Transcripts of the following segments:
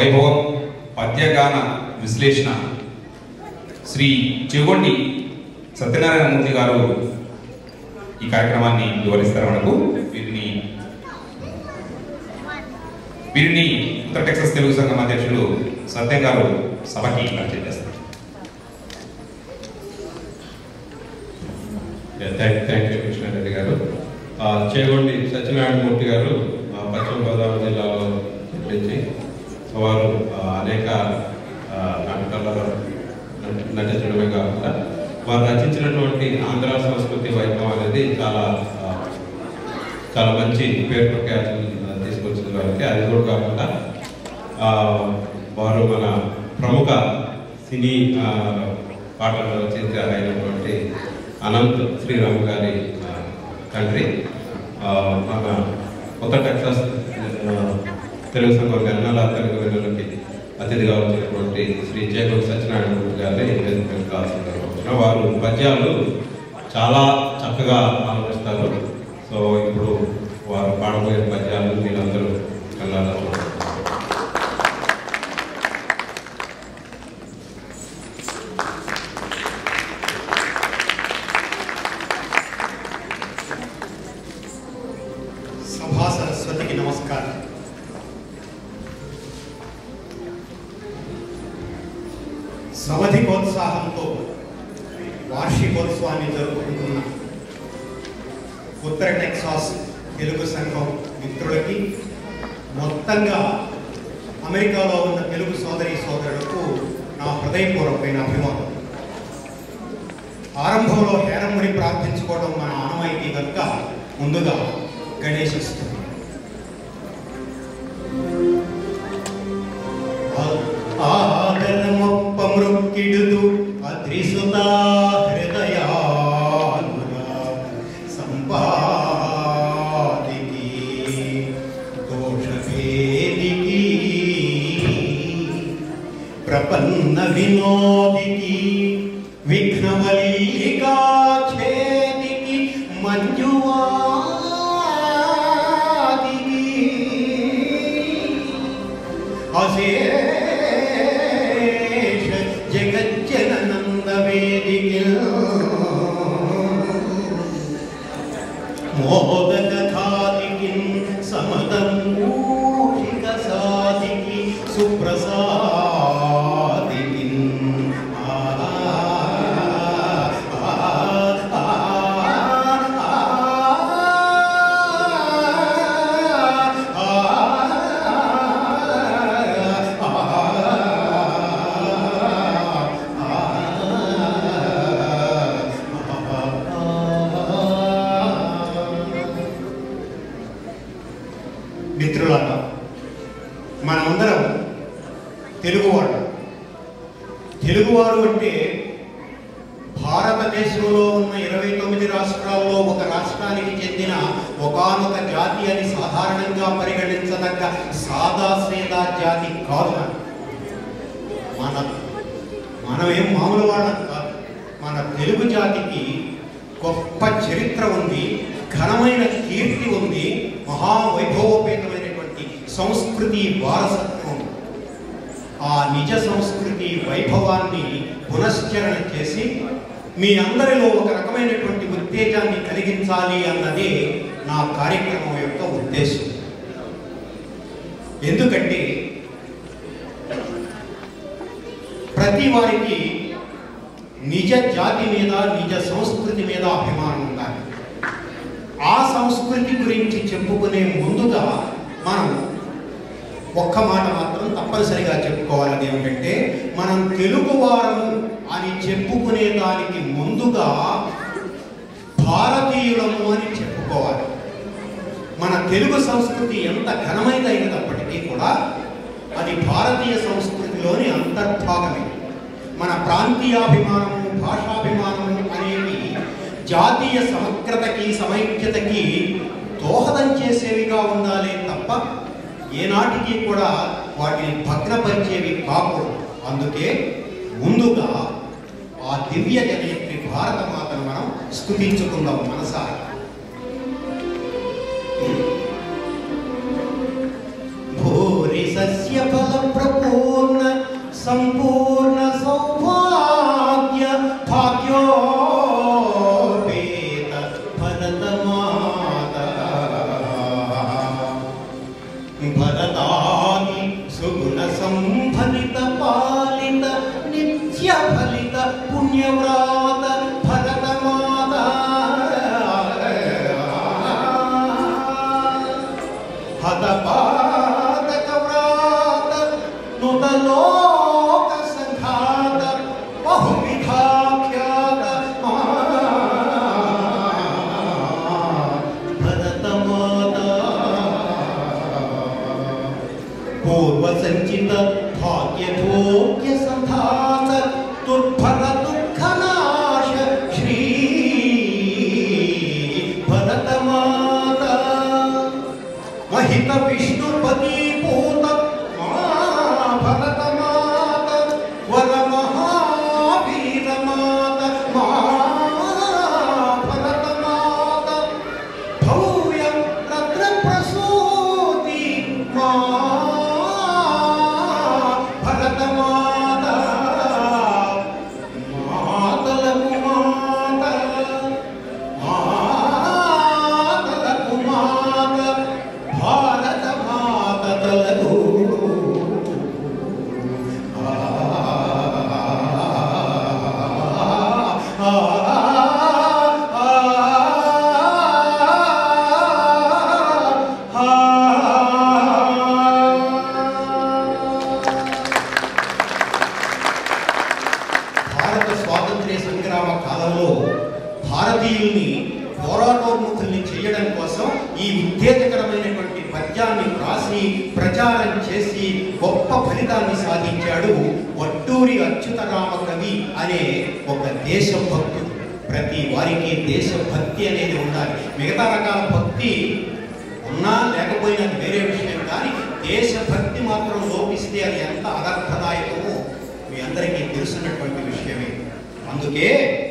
వైభవం పద్యగాన విశ్లేషణ శ్రీ చెగొండి సత్యనారాయణ మూర్తి గారు ఈ కార్యక్రమాన్ని వివరిస్తారు మనకు వీరిని వీరిని ఉత్తర టెక్సస్ తెలుగు సంఘం అధ్యక్షులు సత్యం గారు సభకి పరిచయం చేస్తారు థ్యాంక్ థ్యాంక్ యూ కృష్ణారెడ్డి గారు ఆ, చేగొండి సత్యనారాయణమూర్తి గారు ఆ, పశ్చిమ గోదావరి జిల్లాలో జన్మించి వారు ఆ, అనేక ఆ, నాటకాలలో నట- నటించడమే కాకుండా వారు రచించినటువంటి ఆంధ్ర సంస్కృతి వైభవం అనేది చాలా ఆ, చాలా మంచి పేరు ప్రఖ్యాతులు తీసుకొచ్చిన వారికి అది కూడా కాకుండా ఆ, వారు మన ప్రముఖ సినీ ఆ, పాటల రచయిత అయినటువంటి అనంత్ శ్రీరామ్ గారి ఆ, తండ్రి ఆ, మన కొత్త టెక్సాస్ ఆ, తెలుగు సంఘం గన్నల తెలుగు వెన్నులకి అతిథిగా వచ్చినటువంటి శ్రీ జయగురు సత్యనారాయణ గారిని వేదికపైకి రావాల్సిందిగా కోరుతున్నాను. వారు పద్యాలు చాలా చక్కగా ఆలోచిస్తారు సో ఇప్పుడు వారు పాడబోయే పద్యాలు మీరందరూ కళ్ళారా చూడండి సభా సరస్వతికి నమస్కారం సమధికోత్సాహంతో వార్షికోత్సవాన్ని జరుపుకుంటున్న ఉత్తర టెక్సాస్ తెలుగు సంఘం మిత్రులకి మొత్తంగా అమెరికాలో ఉన్న తెలుగు సోదరి సోదరులకు నా హృదయపూర్వకమైన అభిమానం ఆరంభంలో హేరమ్మని ప్రార్థించుకోవడం మన ఆనవాయితీ కనుక ముందుగా గణేశిస్తుంది ఆదరమొప్ప మృక్కిడుదు అద్రిసుత హృదయానుర సంపాదికి దోషభేదికి ప్రపన్న వినోదికి విఘ్నవల్లికా ఛేదికి మంజువాదికి అశేష జగజ్జనంద వేదికి మోదకథాదికి సమదం ఊషిక సాదికి సుప్రసాదికి ఆ ఆ ఆ మిత్రులారా మనమందరం తెలుగువాడు తెలుగువాడు అంటే భారతదేశంలో ఉన్న ఇరవై తొమ్మిది రాష్ట్రాల్లో ఒక రాష్ట్రానికి చెందిన ఒకానొక జాతి అని సాధారణంగా పరిగణించదగ్గ సాదా సీదా జాతి కాదు మనం. మన మనమేం మామూలు వాళ్ళం కాదు మన తెలుగు జాతికి గొప్ప చరిత్ర ఉంది ఘనమైన కీర్తి ఉంది మహావైభవోపేతమైనటువంటి సంస్కృతి వారసత్వం ఆ నిజ సంస్కృతి వైభవాన్ని పునశ్చరణ చేసి మీ అందరిలో ఒక రకమైనటువంటి ఉత్తేజాన్ని కలిగించాలి అన్నదే నా కార్యక్రమం యొక్క ఉద్దేశం ఎందుకంటే ప్రతి వారికి నిజ జాతి మీద నిజ సంస్కృతి మీద అభిమానం ఉండాలి ఆ సంస్కృతి గురించి చెప్పుకునే ముందుగా మనం ఒక్క మాట మాత్రం తప్పనిసరిగా చెప్పుకోవాలని ఏమిటంటే మనం తెలుగువారము అని చెప్పుకునే దానికి ముందుగా భారతీయులము అని చెప్పుకోవాలి మన తెలుగు సంస్కృతి ఎంత ఘనమైనదైనప్పటికీ కూడా అది భారతీయ సంస్కృతిలోని అంతర్భాగమే మన ప్రాంతీయాభిమానము భాషాభిమానము అనేవి జాతీయ సమగ్రతకి సమైక్యతకి దోహదం చేసేవిగా ఉండాలి తప్ప ఏనాటికి కూడా వాటిని భగ్నపరిచేవి కాకూడదు అందుకే ముందుగా ఆ దివ్య జనయత్రి భారత మాతను మనం స్థుతించుకుందాం మనసారా భూరి సస్య ఫల ప్రభు సంపూర్ణ సౌభాగ్య భాగ్యోపేత భరతమాత భరతాది సుగుణ సంఫలిత పాలిత నిత్య ఫలిత పుణ్యవ్రాత భరతమాత హతపాతక వ్రాత నుతలోక సంఘాత బహువిధాఖ్యాత భరతమాత పూర్వ సంచిత భాగ్య భోగ్య సంధాత దుర్భర దుఃఖనాశ శ్రీ భరతమాత మహిత విష్ణుపతి పూత మా భరతమాత వర మహావీర మాత మా భరతమాత భవ్య రత్న ప్రసూతి మా భరతమాత మాతలకు మాత మాతలకు మాత భారత మాతలకు భారత స్వాతంత్ర్య సంగ్రామ కాలంలో భారతీయుల్ని పోరాటోన్ముఖుల్ని చేయడం కోసం ఈ ఉత్తేజకరమైనటువంటి పద్యాన్ని రాసి ప్రచారం చేసి గొప్ప ఫలితాన్ని సాధించాడు వట్టూరి అచ్యుతరామ కవి అనే ఒక దేశభక్తుడు ప్రతి వారికి దేశభక్తి అనేది ఉండాలి మిగతా రకాల భక్తి ఉన్నా లేకపోయినా అది వేరే విషయం కానీ దేశభక్తి మాత్రం లోపిస్తే అది ఎంత అనర్థదాయకమో మీ అందరికీ తెలుసున్నటువంటి విషయమే అందుకే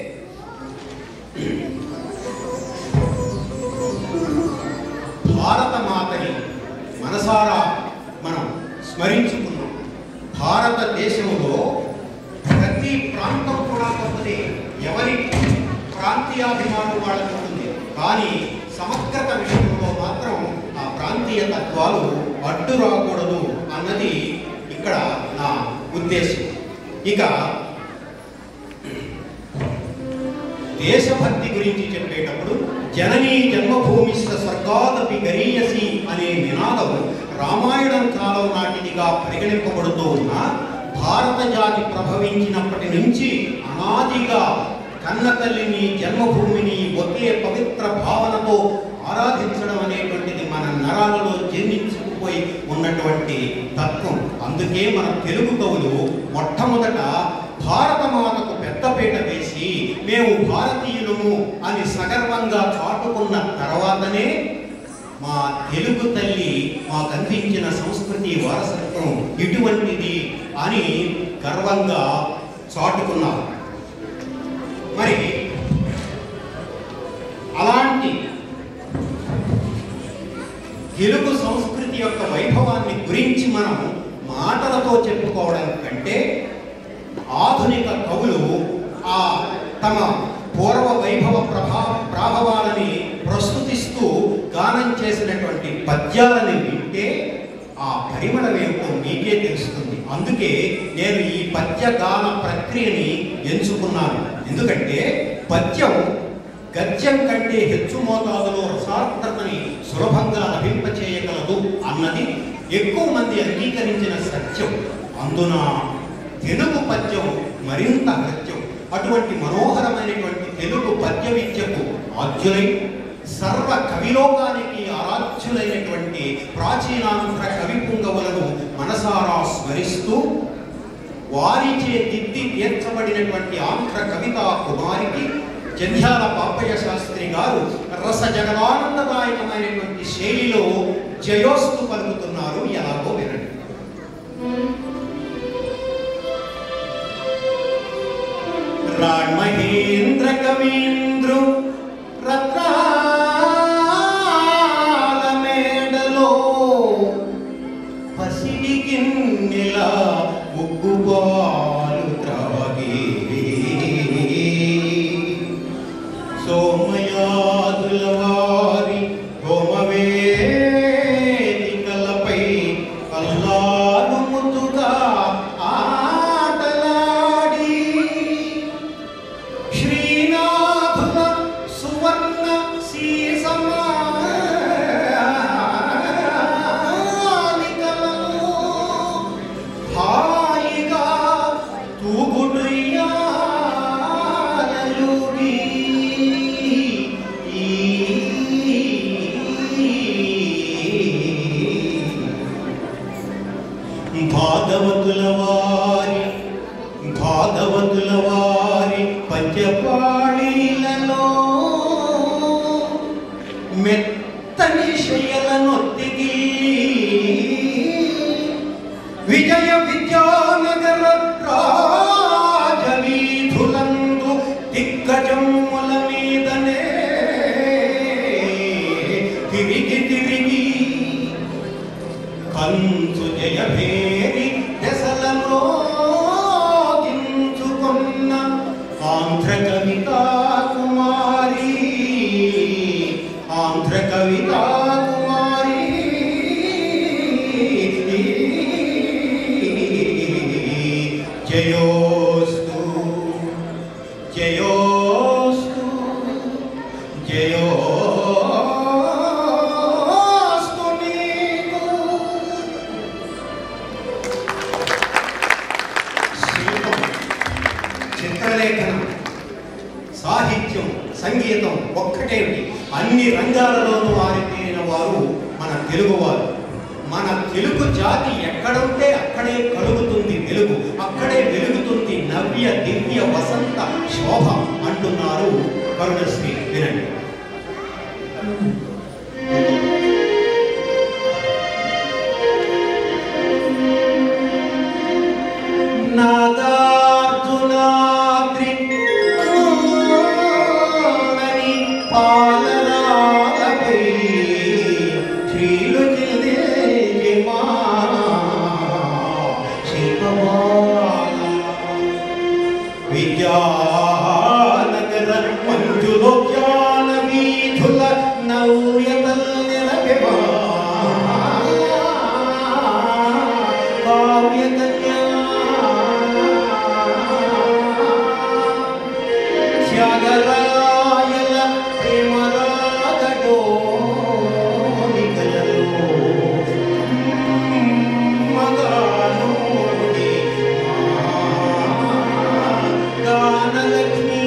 భారత మాతని మనసారా మనం స్మరించుకున్నాం భారతదేశంలో ప్రతి ప్రాంతం కూడా గొప్పదే ఎవరి ప్రాంతీయాభిమానం వాళ్ళకు ఉంటుంది కానీ సమగ్రత విషయంలో మాత్రం ఆ ప్రాంతీయ తత్వాలు అడ్డు రాకూడదు అన్నది ఇక్కడ నా ఉద్దేశం ఇక దేశభక్తి గురించి చెప్పేటప్పుడు జననీ జన్మభూమిస్థ స్వర్గాదపి గరీయసి అనే నినాదం రామాయణం కాలం నాటిదిగా పరిగణింపబడుతూ ఉన్న భారత జాతి ప్రభవించినప్పటి నుంచి అనాదిగా కన్న తల్లిని జన్మభూమిని ఒకే పవిత్ర భావనతో ఆరాధించడం అనేటువంటిది మన నరాలలో జీర్ణించుకుపోయి ఉన్నటువంటి తత్వం అందుకే మన తెలుగు కవులు మొట్టమొదట భారతమాతకు పెద్దపీట వేసి మేము భారతీయులము అని సగర్వంగా చాటుకున్న తర్వాతనే మా తెలుగు తల్లి మాకు అందించిన సంస్కృతి వారసత్వం ఇటువంటిది అని గర్వంగా చాటుకున్నారు మరి అలాంటి తెలుగు సంస్కృతి యొక్క వైభవాన్ని గురించి మనం మాటలతో చెప్పుకోవడం కంటే ఆధునిక కవులు ఆ తమ పూర్వ వైభవ ప్రభా ప్రాభవాలని ప్రస్తుతిస్తూ గానం చేసినటువంటి పద్యాలని వింటే ఆ పరిమళం ఏమిటో మీకే తెలుస్తుంది అందుకే నేను ఈ పద్య గాన ప్రక్రియని ఎంచుకున్నాను ఎందుకంటే పద్యం గద్యం కంటే హెచ్చు మోతాదులో రసార్థతని సులభంగా లభింపచేయగలదు అన్నది ఎక్కువ మంది అంగీకరించిన సత్యం అందున తెలుగు పద్యం మరింత హృత్యం అటువంటి మనోహరమైనటువంటి తెలుగు పద్య విద్యకు ఆద్యులై సర్వ కవిలోకానికి ఆరాధ్యులైనటువంటి ప్రాచీనాంధ్ర కవి పుంగవులను మనసారా స్మరిస్తూ వారిచే దిద్ది తీర్చబడినటువంటి ఆంధ్ర కవితా కుమారికి జంధ్యాల పాపయ్య శాస్త్రి గారు రస జగదానందదాయకమైనటువంటి శైలిలో జయోస్తు పలుకుతున్నారు ఎలాగో వినండి రాణ్మహేంద్ర కవీంద్రు రత్నాల మేడలో పసిడి గిన్నెల ఉగ్గుబా భాగవతుల వారి భాగవతుల వారి పంచపాళీలలో మెత్తని శయలనొత్తిగి విజయ విద్యానగర రాజవీధులందు దిగ్గజముల మీదనే తిరిగి తిరిగి కంచు జయభేరి దశలలో దించుకున్న ఆంధ్ర కవితా కుమారి ఆంధ్ర కవితా కుమారి జయోస్తు జయోస్తు జయోస్తు నీకు శిల్పం చిత్రలేఖనం సాహిత్యం సంగీతం ఒక్కటేమిటి అన్ని రంగాలలోనూ ఆరితేరిన వారు మన తెలుగువారు మన తెలుగు జాతి ఎక్కడుంటే అక్కడే కలుగుతుంది వెలుగు అక్కడే వెలుగుతుంది నవ్య దివ్య వసంత శోభ అంటున్నారు కరుణశ్రీ వినండి నాగార్జునాద్రి నని పాలరాలపై శ్రీలు మా శివమాల విద్యానగర మంజులో జ్ఞాన వీధుల నవ్యతల్ నిలబెమా కావ్యకన్యా త్యాగరాయల ప్రేమరాగడో నికలలో మగానోడి గానలక్ష్మి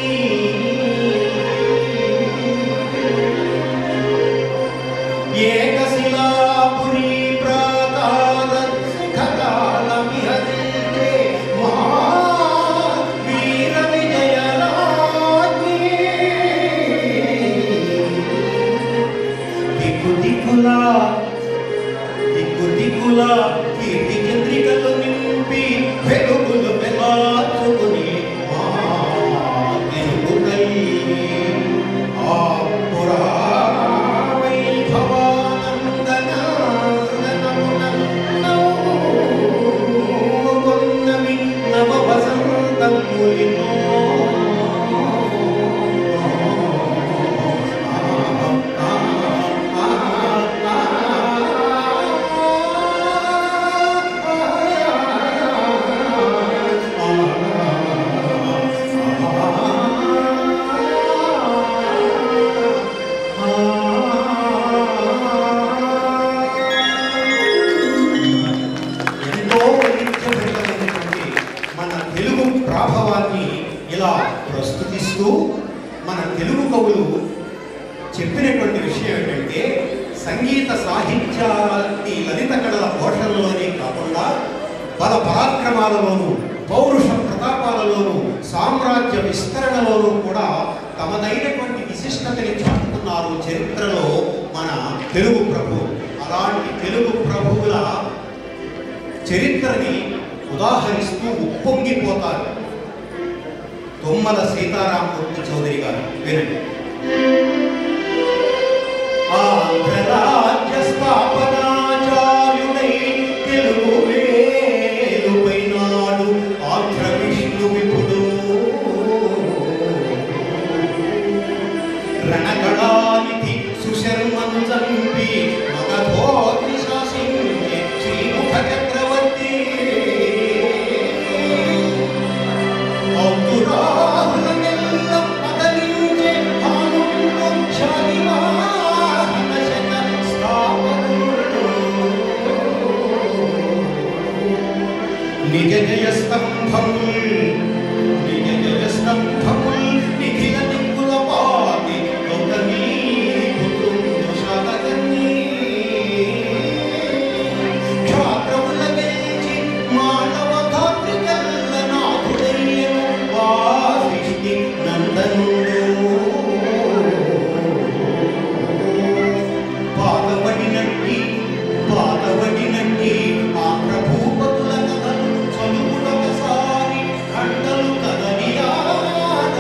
ఏకశిలాపురి ప్రాకార సుఖకాల విహరించే మా వీర విజయరాజ్ఞి దిక్కు దిక్కులా దిక్కు దిక్కుల కీర్తి చంద్రికలు నింపి వెలుగులు వెలాచుకుని మా తెలుగు తల్లి ఆ పురావైభవానందనానందనమున నవ్వుకొన్నవి నవ వసంతములినో ఎంతో వైవిధ్యభరితమైనటువంటి మన తెలుగు ప్రాభవాన్ని ఇలా ప్రస్తుతిస్తూ మన తెలుగు కవులు చెప్పినటువంటి విషయం ఏంటంటే సంగీత సాహిత్యాన్ని లలిత కళల పోషణలోనే కాకుండా బల పరాక్రమాలలోనూ పౌరుష ప్రతాపాలలోనూ సామ్రాజ్య విస్తరణలోనూ కూడా తమదైనటువంటి విశిష్టతని చాటుకున్నారు చరిత్రలో మన తెలుగు ప్రభు అలాంటి తెలుగు ప్రభువుల చరిత్రని ఉదాహరిస్తూ ఉప్పొంగిపోతారు తొమ్మల సీతారామమూర్తి చౌదరి గారు వినండి ఆంధ్రరాజ్య స్థాపనాచార్యుడై తెలుగు వేలుపై నాడు ఆంధ్ర విష్ణు విపుడు రణగళానిధి సుశర్మను చంపి మగధోత్రి శాసించే శ్రీముఖ చక్రవర్తి ఔతురాహులనెల్ల అదలించే భానుడు శాలివాహన శత స్థాపనుడు. నిజ జయ స్తంభముల్ నిజ జయ స్తంభముల్ నిఖిల దిక్కుల పాతి గౌతమీ పుత్రుండు శాతకర్ణి క్షాత్రముల గెలిచి మానవ ధాత్రికల్ల నాథుడయ్యను వా సృష్టి నందనుడు పాతబడినట్టి పాతబడినట్టి ఆ ప్రభుపతుల కథలు చదువులొకసారి కంటలు కదలియాడ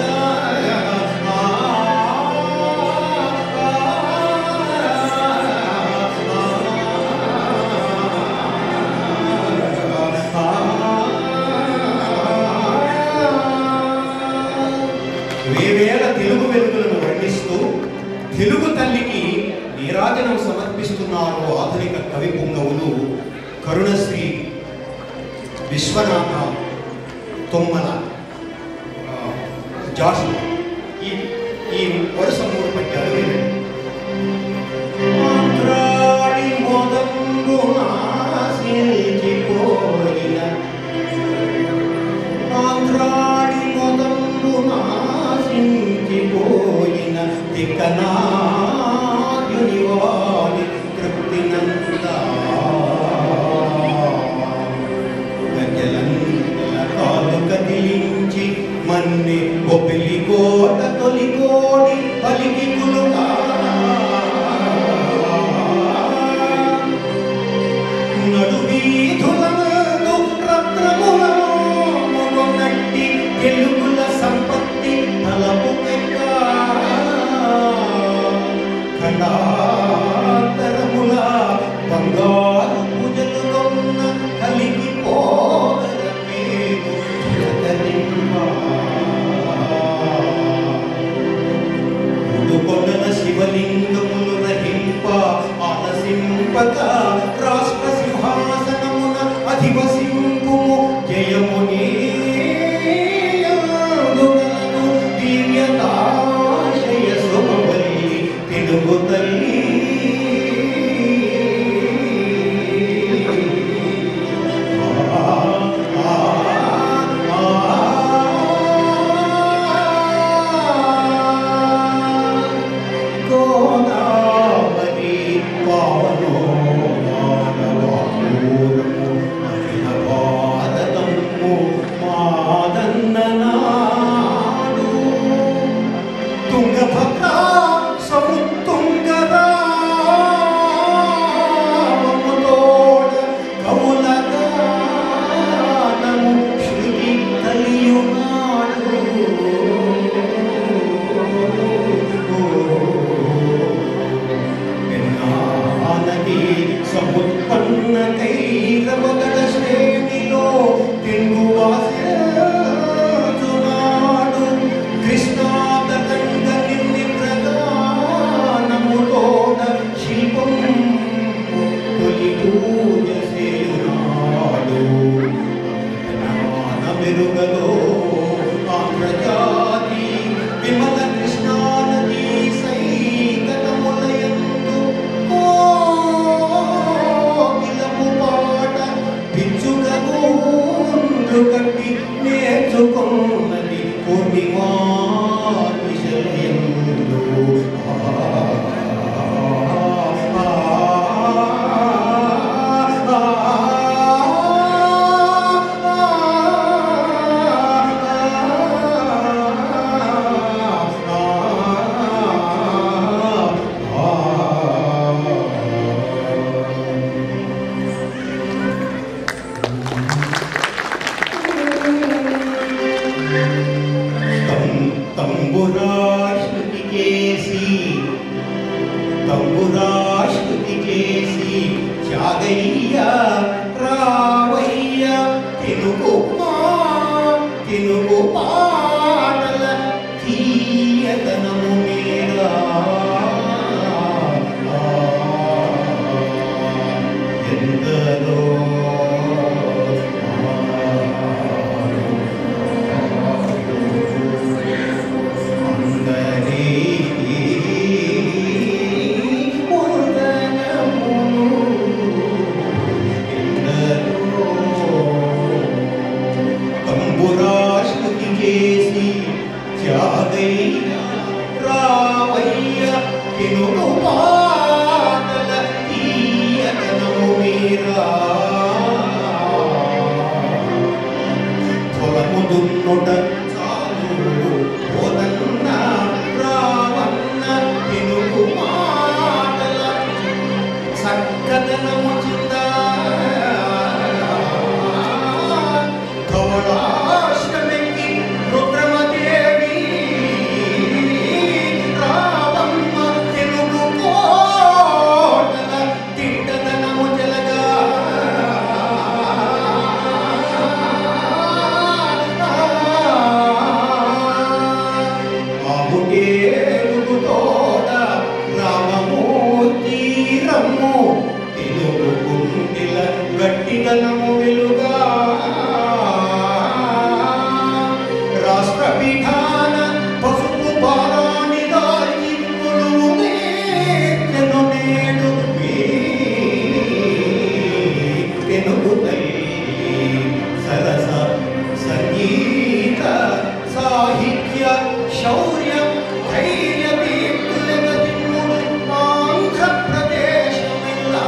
వేవేల తెలుగు వెలుగులను వర్ణిస్తూ తెలుగు తల్లికి నీరాజనం సమర్పిస్తున్నారు ఆధునిక కవి పుంగవులు కరుణశ్రీ విశ్వనాథ తొమ్మల ఆ, జాషు ఈ ఈ వరుస మూడు పద్యాలు వినండి. ఆంధ్రాడి మొదలు నాశించిపోయిన ఆంధ్రాడి మొదలు నాశించిపోయిన తిక్కనాయుని వాడి తృప్తినంతా గజలంతల కాలు కదిలించి మన్ని బొబ్బిలి కోట తొలి కోడి పలికి కులుగా నడువీధులందు రత్నములను నట్టి తెలుగుల సంపత్తి తలపు ఖండాంతరముల బంగారు పూజలు కొన్న కలిగి పోగరమేను ఉడుకొండల శివలింగములు రహింప ఆలసింపక రాష్ట్ర సింహాసనమున అధివసింపుము జయముని దివ్యతాశయ శుభవల్లి తెలుగు తల్లి గోదావరి పావనో మానవామూలము అఖిల భారతము మాదన్ననాడు తుంగభద్ర సముత్తుంగరామముతోడ కవులగానము శృతి కలియునాడు ఎన్నానది సముత్పన్న కైరవగడ శ్రేణిలో తెంగువాసనాడు కృష్ణాతరంగ నిర్నిగ్రగానముతోడ శిల్పం తొలి పూజ సేయునాడు మెరుగలో ఆంధ్రజాతి విమల కృష్ణానది సైకతములయందు కోకిలపు పాట పిచ్చుకగూండ్రు కట్టి నేర్చుకున్నది పూర్ణిమా విషయందు తంబురాశృతి చేసి తంబురాశృతి చేసి త్యాగయ్య రావయ్య తినుగు తినుగు పాటల తీయదనము మీరా ఎందరో తంబురాశృతి చేసి త్యాగయ్య రావయ్య తినుగు పాటల తీయదనము మీరా దున్నుట చాలు పోతన్న రావన్న తెలుగు మాటల చక్కదనము చిందా ధవళాశ్రమెక్కి రుద్రమదేవి రావమ్మ తెలుగు కోటల తిట్టదనము జలగా ఆముటేలుగు తోడ రామమూర్తి రమ్ము తెలుగు కుంటిల గట్టిదనము వెలుగా రాష్ట్ర పీఠాన పసుపు బారాణి దారి కొలువు నేర్చెను నేడు మీ తెలుగు తల్లి సరస సంగీత సాహిత్య శౌర్య ధైర్య దీప్తులగతిముడు ఆంధ్రప్రదేశమిల్లా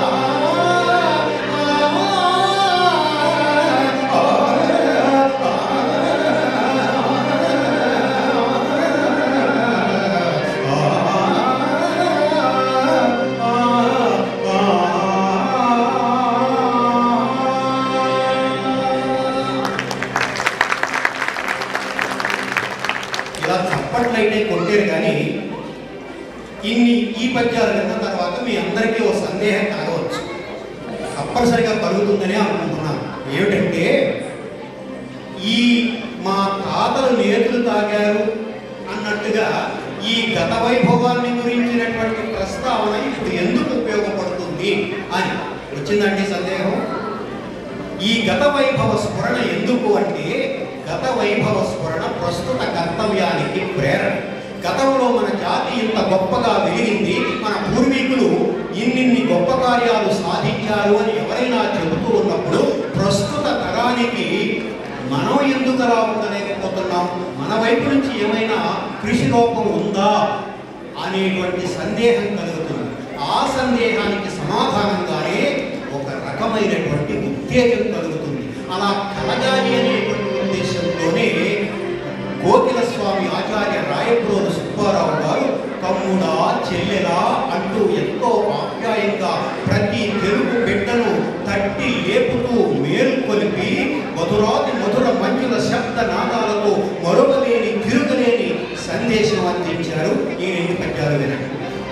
ఇలా చప్పట్లయితే కొట్టారు కానీ ఇన్ని ఈ పద్యాలు విన్న తర్వాత మీ అందరికీ ఓ సందేహం కలగవచ్చు తప్పనిసరిగా కలుగుతుందని అనుకుంటున్నాను ఏమిటంటే ఈ మా తాతలు నేతులు తాగారు అన్నట్టుగా ఈ గత వైభవాన్ని గురించినటువంటి ప్రస్తావన ఇప్పుడు ఎందుకు ఉపయోగపడుతుంది అని వచ్చిందండి సందేహం ఈ గత వైభవ స్మరణ ఎందుకు అంటే గత వైభవ స్మరణ ప్రస్తుత కర్తవ్యానికి ప్రేరణ గతంలో మన జాతి ఇంత గొప్పగా వెలిగింది మన పూర్వీకులు ఇన్నిన్ని గొప్ప కార్యాలు సాధించారు అని ఎవరైనా చెబుతూ ఉన్నప్పుడు ప్రస్తుత తరానికి మనం ఎందుకు అలా ఉండలేకపోతున్నాం మన వైపు నుంచి ఏమైనా కృషి లోపం ఉందా అనేటువంటి సందేహం కలుగుతుంది ఆ సందేహానికి సమాధానంగానే ఒక రకమైనటువంటి ఉత్తేజం కలుగుతుంది అలా కలగాలి అనేటువంటి ఉద్దేశంతోనే కోకిల స్వామి ఆచార్య రాయప్రోలు సుబ్బారావు గారు తమ్ముడా చెల్లెలా అంటూ ఎంతో ఆప్యాయంగా ప్రతి తెలుగు బిడ్డను తట్టి లేపుతూ మేల్కొలిపి మధురాతి మధుర మంచుల శబ్ద నాదాలతో మరొకలేని తిరుగలేని సందేశం అందించారు ఈ రెండు పద్యాలు వినండి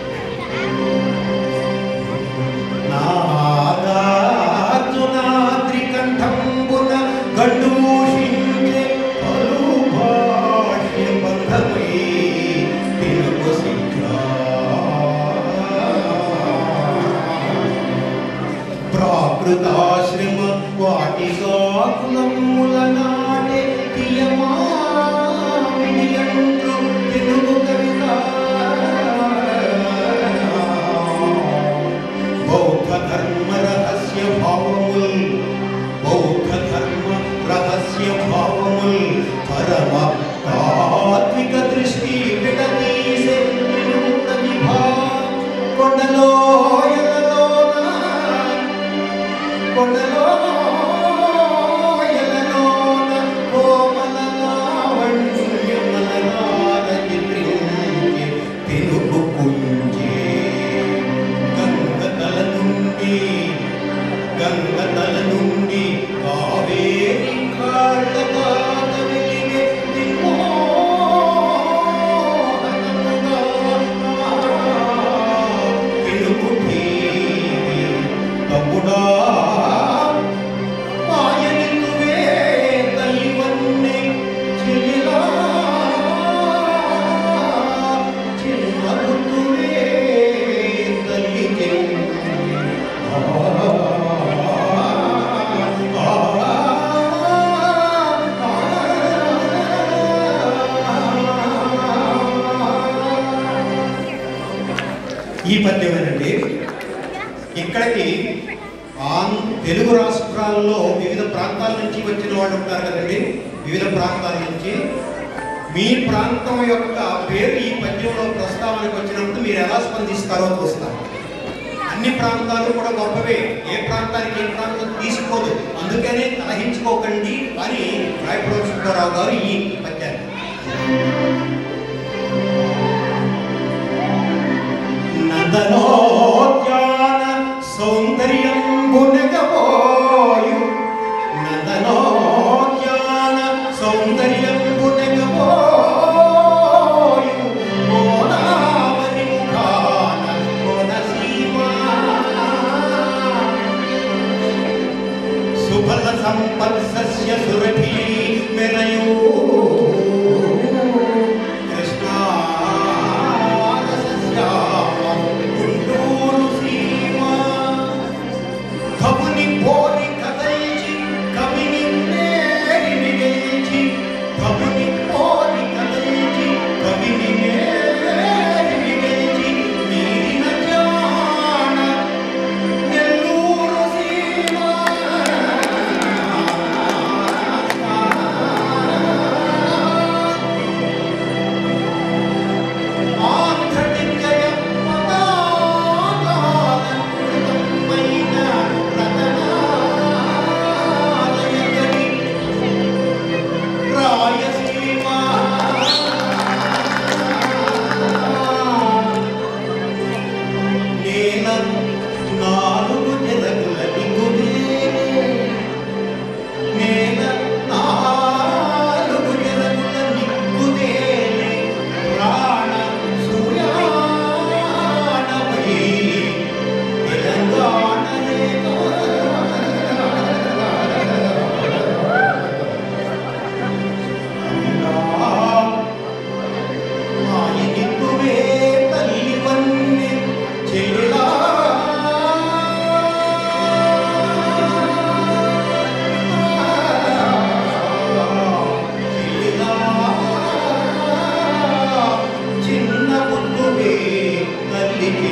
నాదార్జునాద్రికంఠంబున గండూషించే పలు భాష్య బంధమై తెలుగు శిక్షా ప్రాకృతాశ్రమ వాటికాకులముల నాటే తీయమామిడియండ్రు తెలుగు కవిత బౌద్ధ ధర్మ రహస్య భావముల్ బౌద్ధ ధర్మ రహస్య భావముల్ పరమ తాత్విక దృష్టి విడదీసే తెలుగు ప్రతిభా కొండలో ఎలలోన కొండలో ఎలలోన కోమల లావణ్యమలనార చిత్రించే తెలుగు కుంజే గంగతల నుండి గంగతల నుండి కావేరి కాళ్ళ దాట వెలిగే దిమ్మోహనముగా తెలుగు ఠీవి తమ్ముడా మాయనితువే తల్లివన్నే చెల్లిలా చిన్నగుతువే తల్లి చెల్లి ఈ పద్యమేనండి ఇక్కడికి ఆన్ తెలుగు రాష్ట్రాల్లో వివిధ ప్రాంతాల నుంచి వచ్చిన వాళ్ళు ఉంటారు కదండి వివిధ ప్రాంతాల నుంచి మీ ప్రాంతం యొక్క పేరు ఈ పద్యంలో ప్రస్తావనకు వచ్చినప్పుడు మీరు ఎలా స్పందిస్తారో చూస్తాం అన్ని ప్రాంతాలు కూడా గొప్పవే ఏ ప్రాంతానికి ఏ ప్రాంతం తీసుకోదు అందుకనే కలహించుకోకండి అని రాయపురం సుబ్బారావు గారు ఈ పద్యాన్ని నందనోద్యాన సౌందర్యం బునగబోయు నందనోద్యాన సౌందర్యం బునగబోయు గోదావరి ముఖాన కోనసీమా సుఫల సంపత్సస్య సురభి మెరయూ కృష్ణారసస్యామ గుంటూరు సీమ కవుని పోలి కదల్చి కవిని నేరి మిగిల్చి కవుని పోలి కదల్చి కవిని నేరి మిగిల్చి మీరిన జాన నెల్లూరు సీమ ఆంధ్రదిగ్గయ పతాకాలంకృతమైన రతనాలయగని రాయసీమ నేల నాలుగు జలగుల దిగుదేనే నేల నాలుగు జలముల నిక్కుదేనే ప్రాణ సూర్యానమై తెలంగాణ మాయనిక్కువే తల్లివన్నె చెలిలా చిన్న పుట్టువే తల్లికి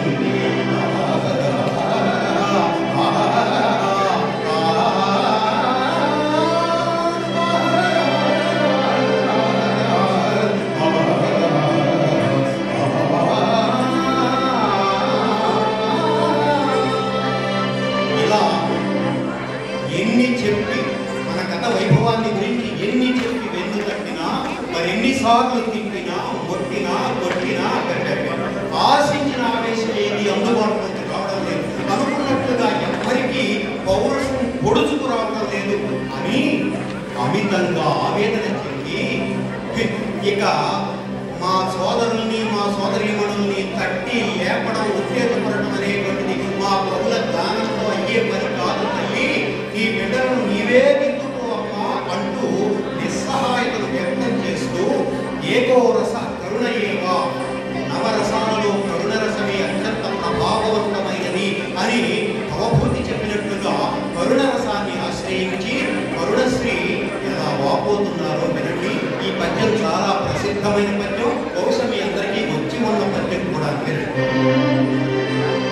ఇలా ఎన్ని చెప్పి మన గత వైభవాన్ని గురించి ఎన్ని చెప్పి వెన్ను తట్టినా మరి ఎన్నిసార్లు తిప్పినా కొట్టినా కొట్టినా కట్టారు ఆశించిన ఆవేశం ఏది అందుబాటులోకి రావడం లేదు అనుకున్నట్లుగా ఎవ్వరికీ పౌరుషం పొడుచుకు రావడం లేదు అని అమితంగా ఆవేదన చెంది ఇక మా సోదరుల్ని మా సోదరీమణుల్ని తట్టి లేపడం ఉత్తేజపడడం అనేటువంటిది మా ప్రభుల దానంతో అయ్యే పని కాదు తల్లి నీ బిడ్డలను నీవే దిద్దుకో అమ్మా అంటూ నిస్సహాయతను వ్యక్తం చేస్తూ ఏకో రస కరుణ ఏవ నవరసాలలో కరుణ రసమే అత్యంత ప్రభావవంతమైనది అని భవభూతి చెప్పినట్లుగా కరుణ రసాన్ని ఆశ్రయించి కరుణశ్రీ ఎలా వాపోతున్నారో వినండి ఈ పద్యం చాలా ప్రసిద్ధమైన పద్యం బహుశా మీ అందరికీ వచ్చి ఉన్న పద్యం కూడా వినండి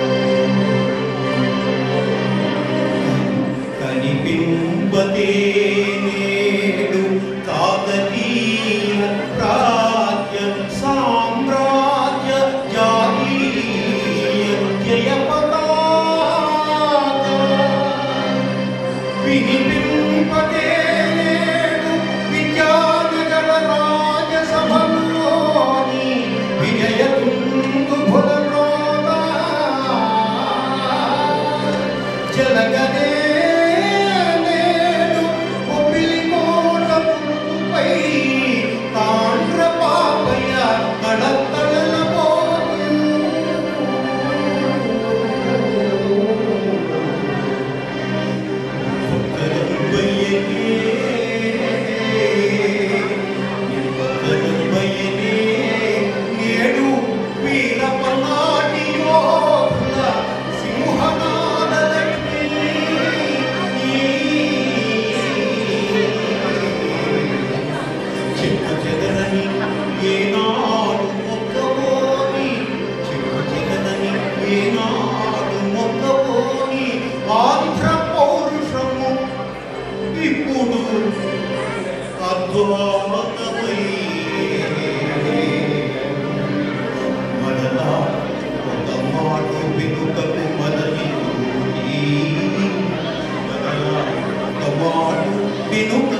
కనిపింపతే నేడు కాకతీయ ప్రాజ్య సామ్రాజ్య జాతీయ జయ పతాక వినిపింపతే నేడు విద్యానగర రాజసభలోని విజయదుందు భులరోగా జలగనే నేడు కొబ్బిలికోట పుట్టుపై తాండ్ర పాపయ్య కళతళల నేడు వీర పల్నాటి యోధుల సింహనాద చెక్కు చెదరని ఏనాడు మొక్కబోని చెక్కు చెదరని ఏనాడు మొక్కబోని ఆంధ్ర పౌరుషము ఇప్పుడు అద్వామతమై మరలా ఒక మాట వెనుకకు మరలి మరలా ఒక మాట వెనుక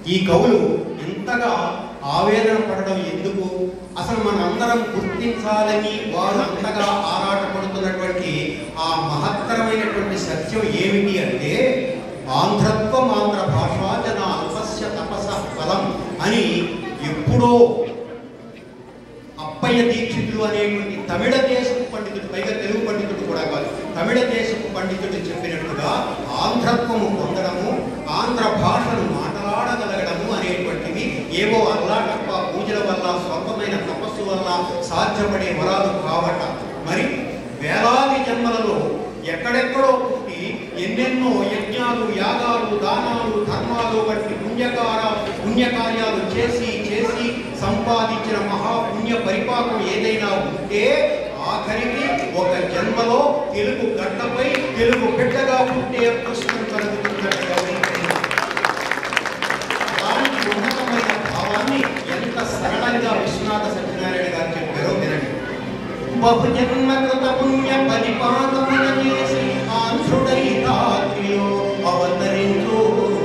ఈ కవులు ఇంతగా ఆవేదన పడడం ఎందుకు అసలు మనందరం గుర్తించాలని వారు అంతగా ఆరాటపడుతున్నటువంటి ఆ మహత్తరమైనటువంటి సత్యం ఏమిటి అంటే ఆంధ్రత్వం ఆంధ్ర భాషా జన అల్పస్య తపస ఫలం అని ఎప్పుడో అప్పయ్య దీక్షితులు అనేటువంటి తమిళ దేశపు పండితుడు పైగా తెలుగు పండితుడు కూడా కాదు తమిళ దేశపు పండితుడు చెప్పినట్టుగా ఆంధ్రత్వము పొందడము ఆంధ్ర భాషను మాట్లాడగలగడము అనేటువంటివి ఏవో అల్లాటప్ప పూజల వల్ల స్వల్పమైన తపస్సు వల్ల సాధ్యపడే వరాలు కావట మరి వేలాది జన్మలలో ఎక్కడెక్కడో పుట్టి ఎన్నెన్నో యజ్ఞాలు యాగాలు దానాలు ధర్మాలు వంటి పుణ్యకార పుణ్యకార్యాలు చేసి చేసి సంపాదించిన మహాపుణ్య పరిపాకం ఏదైనా ఉంటే ఆఖరికి ఒక జన్మలో తెలుగు గడ్డపై తెలుగు బిడ్డగా పుట్టే పుష్పం కలుగుతున్నట్టుగా ఉంటుంది. అలాంటి ఉన్నతమైన భావాన్ని ఎంత సరళంగా విశ్వనాథ సత్యనారాయణ గారు చెప్పారో వినండి బహుజన్మ కృత పుణ్య పరిపాకమున చేసి ఆంధ్రుడై రాత్రిలో అవతరించు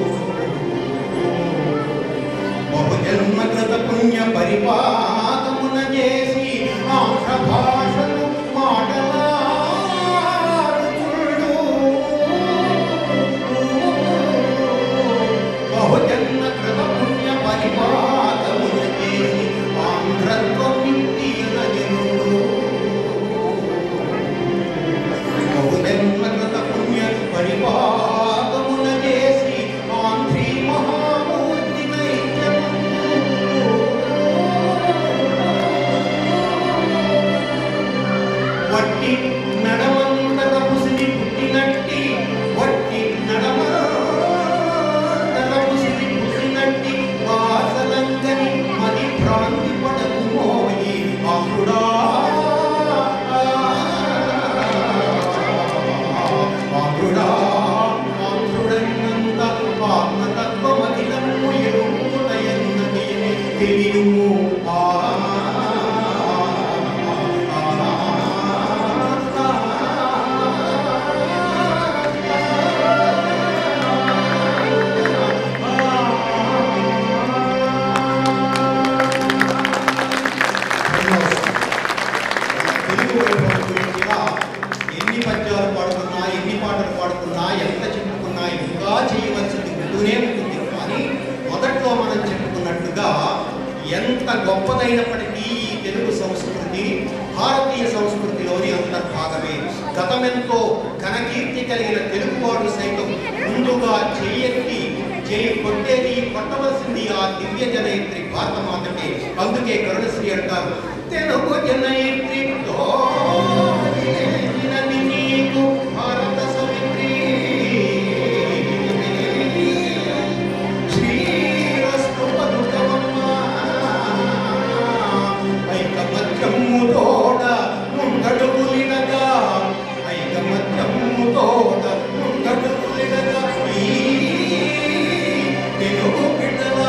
బహుజన్మ కృత పుణ్య పరిపాకమున చేసి ఆంధ్ర భాషను మాటలాడుచుండు బహుజన్మ కృత పుణ్య పరిపాకమున చేసి ఆంధ్రత్వం తీరజనుడు బహుజన్మ కృత పుణ్య పరిపాకమున చేసి ఆంధ్రీ మహామూర్తి వట్టి నడమంతర పుసిని పుట్టినట్టి వట్టి నడమంతర పుసిని పుసినట్టి వాసలంగని మది భ్రాంతి పడకు మోయి ఆకుడా ఆకుడా ఆంధ్రుడైనంత ఆత్మతత్వమఖిలము ఎరుముటయన్నది తెలియుము ఆ తెలుగు వైభవం గురించిగా ఎన్ని పద్యాలు పాడుకున్నా ఎన్ని పాటలు పాడుకున్నా ఎంత చెప్పుకున్నా ఇంకా చేయవలసింది ఉంటూనే ఉంటుంది కానీ మొదట్లో మనం చెప్పుకున్నట్టుగా ఎంత గొప్పదైనప్పటికీ ఈ తెలుగు సంస్కృతి భారతీయ సంస్కృతిలోని అంతర్భాగమే గతమెంతో ఘనకీర్తి కలిగిన తెలుగువాడు సైతం ముందుగా చెయ్యెత్తి చేయి కొట్టేది కొట్టవలసింది ఆ దివ్య జనయిత్రి భారతమాతకే అందుకే కరుణశ్రీ అంటారు తెలుగు జనయిత్రితో నిలిచినది నీకు భారత సవిత్రి శ్రీరస్తు పదుకవమ్మా ఐకమత్యము తోడ ముందడుగులినగా ఐకమత్యము తోడ ముందడుగులినగా ఈ తెలుగు బిడ్డల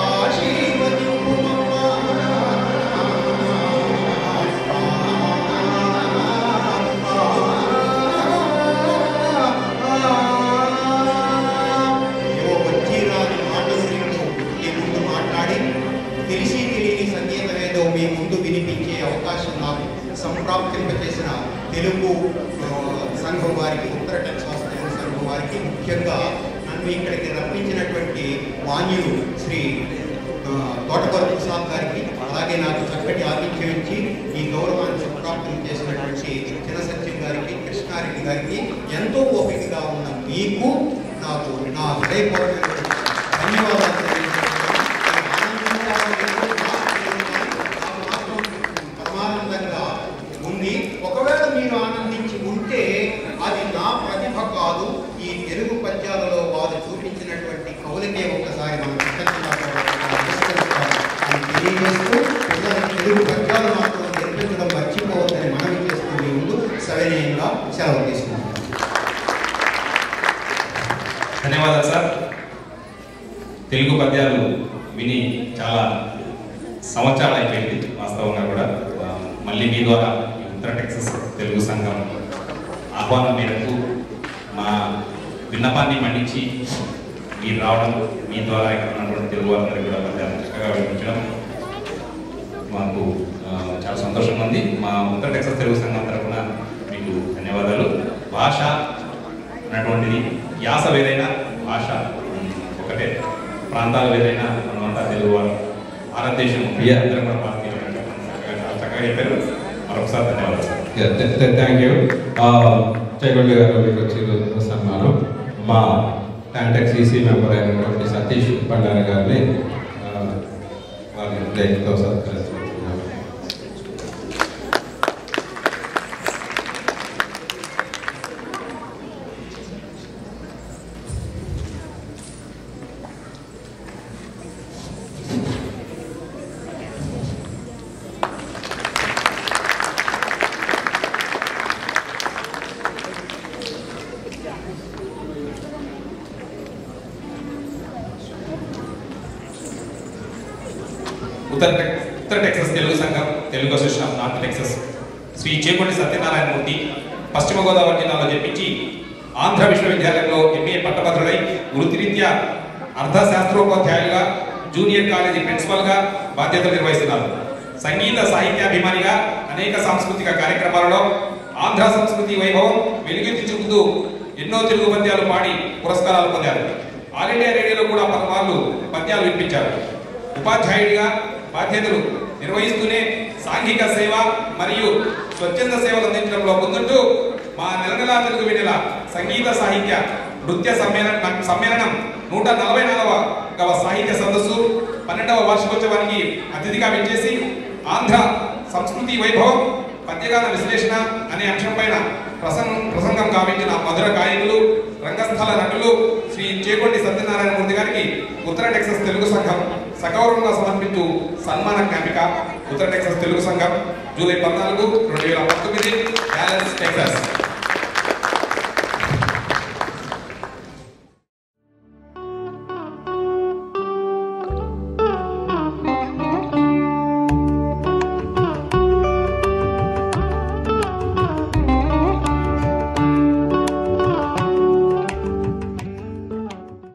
ఏవో వచ్చి రాని మాటలు రెండు మీ ముందు మాట్లాడి తెలిసి తెలియని సంగీతం ఏదో మీ ముందు వినిపించే అవకాశం నాకు సంప్రాప్తింపచేసిన తెలుగు ఆ, సంఘం వారికి ఉత్తర టెక్సాస్ తెలుగు సంఘం వారికి ముఖ్యంగా నన్ను ఇక్కడికి రప్పించినటువంటి మాన్యులు శ్రీ ఆ, తోటకూర ప్రసాద్ గారికి అలాగే నాకు చక్కటి ఆతిథ్యం ఇచ్చి ఈ గౌరవాన్ని సంప్రాప్తం చేసినటువంటి చిన్న సత్యం గారికి కృష్ణారెడ్డి గారికి ఎంతో ఓపికగా ఉన్న మీకు నాకు నా హృదయపూర్వక ధన్యవాదాలు తెలియజేస్తున్నాను. నాకు మాత్రం పరమానందంగా ఉంది ఒకవేళ మీరు ఆనందించి ఉంటే అది నా ప్రతిభ కాదు ఈ తెలుగు పద్యాలలో వారు చూపించినటువంటి కవులకే ఒక్కసారి మనం కృతజ్ఞతలు నమస్కరిస్తాం. అని తెలియజేస్తూ పిల్లలకు తెలుగు పద్యాలు మాత్రం నేర్పించడం మర్చిపోవద్దని మనవి చేస్తూ మీ ముందు సవినయంగా సెలవు తీసుకుంటాం ధన్యవాదాలు సార్ తెలుగు పద్యాలు విని చాలా సంవత్సరాలు అయిపోయింది వాస్తవంగా కూడా ఆ, మళ్ళీ మీ ద్వారా ఈ ఉత్తర టెక్సస్ తెలుగు సంఘం ఆహ్వానం మేరకు మా విన్నపాన్ని మన్నించి మీరు రావడం మీ ద్వారా ఇక్కడ ఉన్నటువంటి తెలుగు వారందరికీ కూడా పద్యాలు చక్కగా వినిపించడం మాకు ఆ, చాలా సంతోషంగా ఉంది మా ఉత్తర టెక్సస్ తెలుగు సంఘం తరఫున మీకు ధన్యవాదాలు భాష అన్నటువంటిది యాస వేరైనా భాష ఒకటే ప్రాంతాలు వేరైనా మనమంతా తెలుగు వారు భారతదేశం Yeah. అందరం కూడా భారతీయులు అని చెప్పండి. చక్కగా చాలా చక్కగా చెప్పారు మరొకసారి ధన్యవాదాలు థ్యాంక్ యూ జయగొండ గారు మీకు వచ్చి సన్మానం మా కాంటాక్ట్ ఈసీ మెంబర్ అయినటువంటి సతీష్ బండారి గారిని ఆ, వారి ప్లేట్తో సత్కరిస్తున్నాం ఉత్తర టెక్- ఉత్తర టెక్సస్ తెలుగు సంఘం Telugu association of North Texas Shri Chekondi Satyanarayanamurthy పశ్చిమ గోదావరి జిల్లాలో చెప్పించి ఆంధ్ర విశ్వవిద్యాలయంలో ఎంఏ పట్టభద్రులై వృత్తిరీత్యా అర్థశాస్త్రోపాధ్యాయులుగా జూనియర్ కాలేజీ ప్రిన్సిపల్గా బాధ్యతలు నిర్వహిస్తున్నారు సంగీత సాహిత్యాభిమానిగా అనేక సాంస్కృతిక కార్యక్రమాలలో ఆంధ్ర సంస్కృతి వైభవం వెలుగెత్తి చూపుతూ ఎన్నో తెలుగు పద్యాలు పాడి పురస్కారాలు పొందారు ఆల్ ఇండియా రేడియోలో కూడా పలుమార్లు పద్యాలు వినిపించారు ఉపాధ్యాయుడిగా బాధ్యతలు నిర్వహిస్తూనే సాంఘిక సేవ మరియు స్వచ్ఛంద సేవలు అందించడంలో ముందుంటూ మా నెలనెలా తెలుగు వెన్నెల సంగీత సాహిత్య నృత్య సమ్మేళన సమ్మేళనం నూట నలభై నాలుగవ సాహిత్య సదస్సు పన్నెండవ వార్షికోత్సవానికి అతిథిగా విచ్చేసి ఆంధ్ర సంస్కృతి వైభవం పద్యగాన విశ్లేషణ అనే అంశంపైన ప్రసంగం ప్రసంగం గావించిన మధుర గాయకులు రంగస్థల నటులు శ్రీ చేకొండి సత్యనారాయణమూర్తి గారికి ఉత్తర టెక్సస్ తెలుగు సంఘం సగౌరవంగా సమర్పించు సన్మాన జ్ఞాపిక ఉత్తర టెక్సస్ తెలుగు సంఘం జూలై పద్నాలుగు రెండు వేల పంతొమ్మిది డాలస్ టెక్సస్